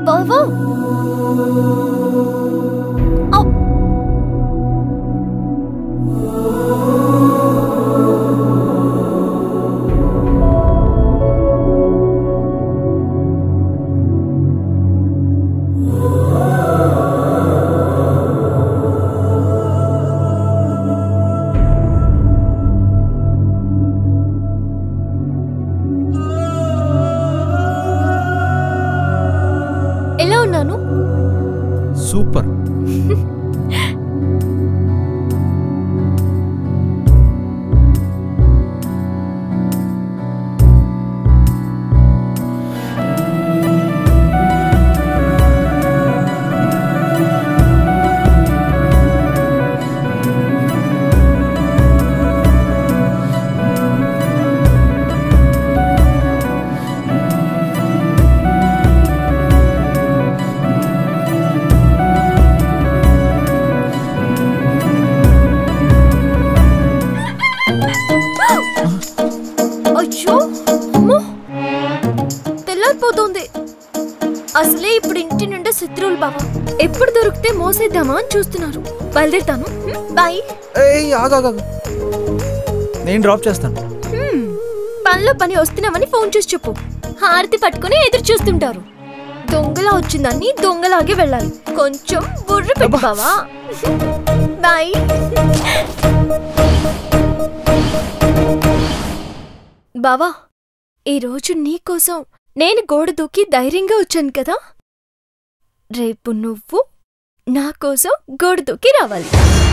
బావా ఔ! ఎలా ఉన్నాను సూపర్ అయ్యో అమ్మో తెల్లారిపోతుంది అసలే ఇప్పుడు ఇంటి నుండి శత్రువులు బావా ఎప్పుడు దొరికితే మోసేద్దామా అని చూస్తున్నారు బయలుదేరుతాను హ్మ్, బాయ్ ఏయ్ ఆగా నేను డ్రాప్ చేస్తాను హ్మ్, పనిలో పని వస్తున్నామని ఫోన్ చేసి చెప్పు హారతి పట్టుకుని ఎదురు చూస్తుంటారు దొంగలా వచ్చిందని దొంగలాగే వెళ్ళాలి కొంచెం బుర్ర పెట్టు అబ్బా. బావా బాయ్ బావా ఈరోజు నీకోసం నేను గోడ దూకి ధైర్యంగా వచ్చాను కదా రేపు నువ్వు నా కోసం గోడ దూకి రావాలి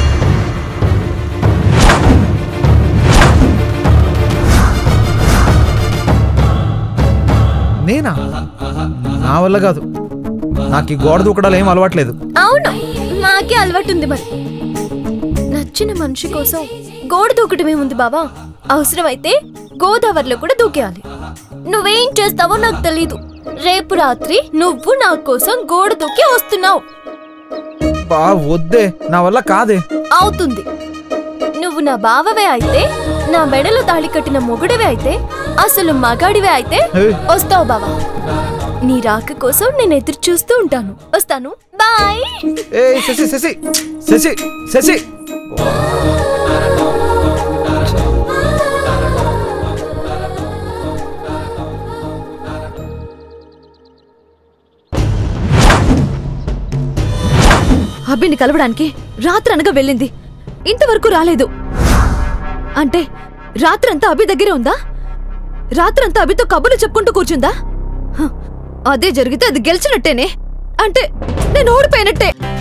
నేనా నా వల్ల కాదు నాకు ఈ గోడ దూకడాలు ఏం అలవాట్లేదు అవును మాకే అలవాటు ఉంది మరి నచ్చిన మనిషి కోసం గోడ దూకటమే ఉంది బావా అవసరమైతే గోదావరిలో కూడా దూకేయాలి నువ్వేం చేస్తావో నాకు తెలీదు రేపు రాత్రి నువ్వు నా కోసం గోడ దూకి వస్తున్నావు బా వద్దే నా వల్ల కాదే అవుతుంది నువ్వు నా బావవే అయితే నా మెడలో తాళి కట్టిన మొగుడివే అయితే అసలు మగాడివే అయితే ఏయ్. వస్తావు బావా నీ రాక కోసం నేను ఎదురు చూస్తూ ఉంటాను వస్తాను బాయ్ ఏ శశి శశి శశి శశి అబ్బిని కలవడానికి రాత్రి అనగా వెళ్ళింది ఇంతవరకు రాలేదు అంటే రాత్రంతా అభి దగ్గరే ఉందా రాత్రంతా అభితో కబుర్లు చెప్పుకుంటూ కూర్చుందా హ, అదే జరిగితే అది గెలిచినట్టేనే అంటే నేను ఓడిపోయినట్టే